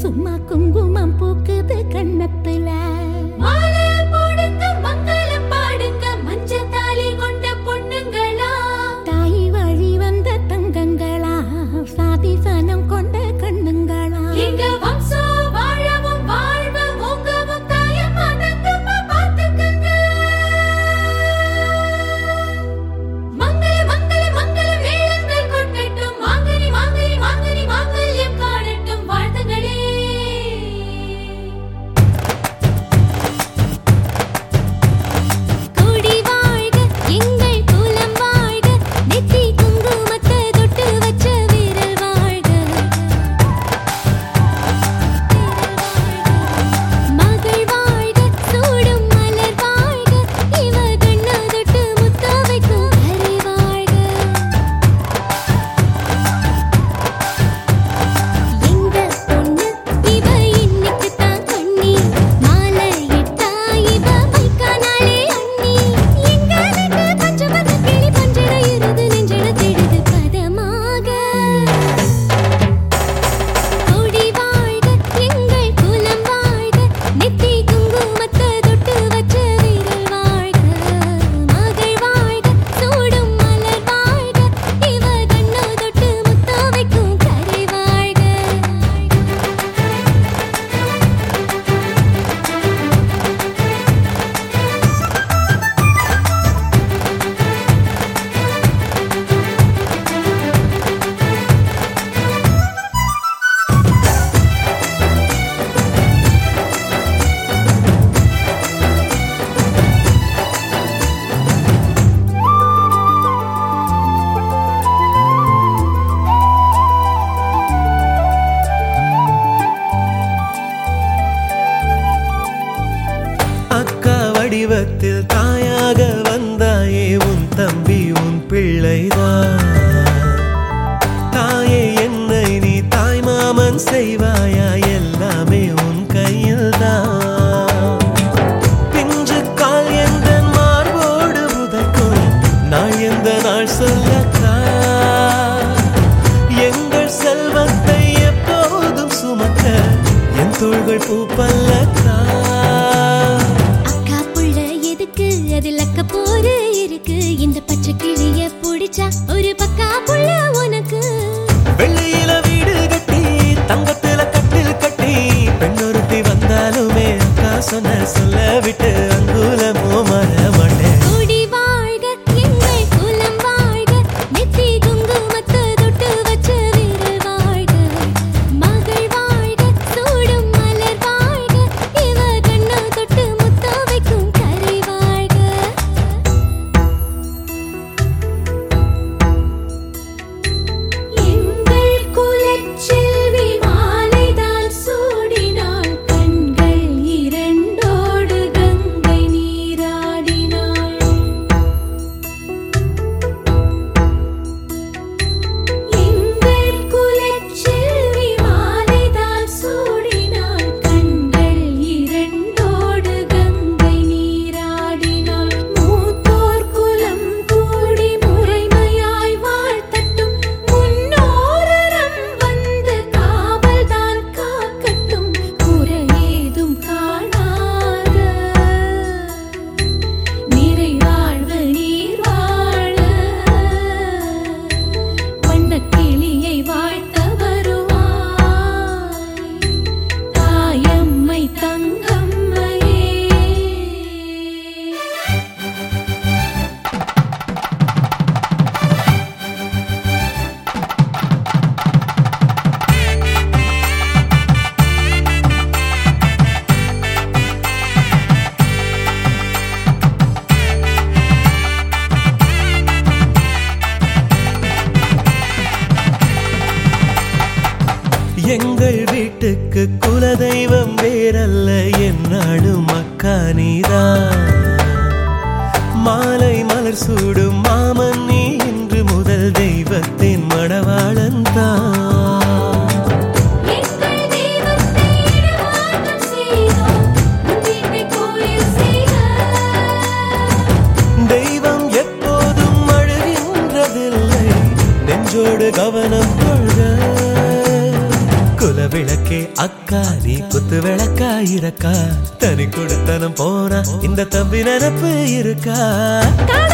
சும்மா குங்குமம் பூக்குது கண்ணத்துல மாலை போடுங்க மங்களம் பாடுங்க மஞ்ச தாலி கொண்ட பொண்ணுங்களா தாய் வழி வந்த தங்கங்களா சாதி சனம் கொண்ட கண்ணுங்களா எங்க வம்சம் வாழவும் வாழ்வு உங்கவும் தாயம் மதங்கம்மா பார்த்துக்கங்க மங்கள மங்கள மங்கள மேளங்கள் கொட்டட்டும் மாங்கனி மாங்கனி மாங்கனி மாங்கல்யம் காணட்டும் வாழ்த்துங்களே கொடி வாழ்க எங்கள் குலம் வாழ்க நெத்தி குங்குமத்தை தொட்டு வச்ச வீரர் வாழ்க மகள் வாழ்க சூடும் மலர் வாழ்க இவ கண்ணா தொட்டு முத்த வைக்கும் கரை வாழ்க எங்க பொண்ணு இவ இன்னைக்கு தான் கண்ணி மாலை இட்டா இவ வைக்கானாலே அண்ணி எங்க நட்டு பச்சை பச்சை கிளி பஞ்சட இருது நெஞ்சட திடுது பதமாக கொடி வாழ்க எங்கள் குலம் வாழ்க நெத்தி குங்குமத்தை தொட்டு வச்ச வீரர் வாழ்க மகள் வாழ்க சூடும் மலர் வாழ்க இவ கண்ணா தொட்டு முத்த வைக்கும் கரை வாழ்க அக்கா வடிவத்தில் தாயாக வந்தாயே உன் தம்பி உன் பிள்ளைதான் தாயே என்னை நீ தாய் மாமன் செய்வாயா எல்லாமே உன் கையில்தான் பிஞ்சு கால் எந்த மார்போடு உதைக்கும் நாள் எந்த நாள் சொல்லக்கா எங்கள் செல்வத்தை எப்போதும் சுமக்க என் தோள்கள் பூப்பல்லக்கா அக்கா புள்ள எதுக்கு அதில் அக்க போரு இருக்கு இந்த பச்சை கிளிய புடிச்சா ஒரு பக்கா புள்ள உனக்கு வெள்ளியில வீடு கட்டி தங்கத்துல கட்டில் கட்டி பெண்ணொருத்தி வந்தாலுமே அக்கா சொன்ன சொல்ல விட்டு அங்குலமோ மற மாட்டேன் கொடி வாழ்க எங்கள் குலம் வாழ்க நெத்தி குங்குமத்தை தொட்டு வச்ச வீரர் வாழ்க மகள் வாழ்க சூடும் மலர் வாழ்க இவ கண்ணா தொட்டு முத்த வைக்கும் கரை வாழ்க எங்கள் குலச்செல்வி மாலைதான் சூடினாள் கண்கள் இரண்டோடு கங்கை நீராடினாள் எங்கள் குலச்செல்வி மாலைதான் சூடினாள் கண்கள் இரண்டோடு கங்கை நீராடினாள் மூத்தோர் குலம் கூடி முறைமையாய் வாழ்த்தட்டும் முன்னோரம் வந்து காவல்தான் காக்கட்டும் குறையேதும் காணாத நிறைவாழ்வு நீர் வாழ வண்ணக்கிளியை வாழ்த்த வருவாய் தாயம்மை தங்கம்மையே எங்கள் வீட்டுக்கு குலதெய்வம் வேறல்ல என்னாடும் அக்கா நீதான் மாலை மலர் சூடும் மாமன் நீ இன்று முதல் தெய்வத்தின் மணவாளன் தான் எங்கள் தெய்வத்தை இடமாற்றம் செய்தோம் உன் வீட்டை கோயில் செய்க தெய்வம் எப்போதும் அழுகின்றதில்லை நெஞ்சோடு கவனம் கொள்க குல விளக்கே அக்கா நீ குத்து விளக்கா இருக்கா தனி கொடுத்தனம் போனா இந்த தம்பி நினப்பு இருக்கா காதல்